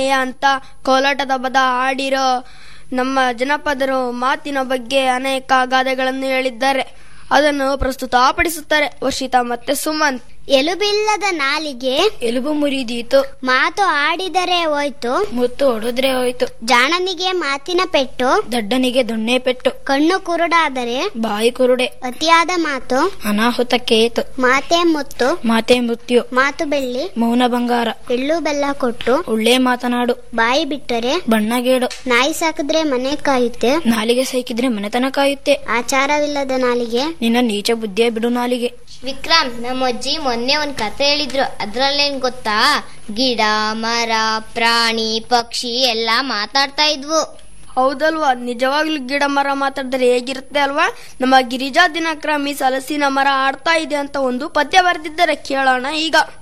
ಅಂತ ಕೋಲಾಟದ ಪದ ಆಡಿರೋ ನಮ್ಮ ಜನಪದರು ಮಾತಿನ ಬಗ್ಗೆ ಅನೇಕ ಗಾದೆಗಳನ್ನು ಹೇಳಿದ್ದಾರೆ ಅದನ್ನು ಪ್ರಸ್ತುತಪಡಿಸುತ್ತಾರೆ ವರ್ಷಿತಾ ಮತ್ತೆ ಸುಮಂತ್ ಎಲುಬಿಲ್ಲದ ನಾಲಿಗೆ ಎಲುಬು ಮುರಿದೀತು ಮಾತು ಆಡಿದರೆ ಹೋಯ್ತು ಮುತ್ತು ಹೊಡೆದ್ರೆ ಹೋಯ್ತು ಜಾಣನಿಗೆ ಮಾತಿನ ಪೆಟ್ಟು ದಡ್ಡನಿಗೆ ದೊಣ್ಣೆ ಪೆಟ್ಟು ಕಣ್ಣು ಕುರುಡಾದರೆ ಬಾಯಿ ಕುರುಡೆ ಅತಿಯಾದ ಮಾತು ಅನಾಹುತಕ್ಕೆ ಏತು ಮಾತೆ ಮುತ್ತು ಮಾತೆ ಮೃತ್ಯು ಮಾತು ಬೆಳ್ಳಿ ಮೌನ ಬಂಗಾರ ಎಳ್ಳು ಬೆಲ್ಲ ಕೊಟ್ಟು ಒಳ್ಳೆ ಮಾತನಾಡು ಬಾಯಿ ಬಿಟ್ಟರೆ ಬಣ್ಣಗೇಡು ನಾಯಿ ಸಾಕಿದ್ರೆ ಮನೆ ಕಾಯುತ್ತೆ ನಾಲಿಗೆ ಸೈಕಿದ್ರೆ ಮನೆತನ ಕಾಯುತ್ತೆ ಆಚಾರವಿಲ್ಲದ ನಾಲಿಗೆ ನಿನ್ನ ನೀಚ ಬುದ್ಧಿಯ ಬಿಡು ನಾಲಿಗೆ ವಿಕ್ರಮ್ ನಮ್ಮ ಅಜ್ಜಿ ಮೊನ್ನೆ ಒಂದ್ ಕತೆ ಹೇಳಿದ್ರು ಅದ್ರಲ್ಲೇನ್ ಗೊತ್ತಾ ಗಿಡ ಮರ ಪ್ರಾಣಿ ಪಕ್ಷಿ ಎಲ್ಲಾ ಮಾತಾಡ್ತಾ ಇದ್ವು ಹೌದಲ್ವಾ ನಿಜವಾಗ್ಲೂ ಗಿಡ ಮರ ಮಾತಾಡಿದ್ರೆ ಹೇಗಿರುತ್ತೆ ಅಲ್ವಾ ನಮ್ಮ ಗಿರಿಜಾ ದಿನಕ್ರಮಿ ಸಲಸಿನ ಮರ ಆಡ್ತಾ ಇದೆ ಅಂತ ಒಂದು ಪದ್ಯ ಬರೆದಿದ್ದಾರೆ ಕೇಳೋಣ ಈಗ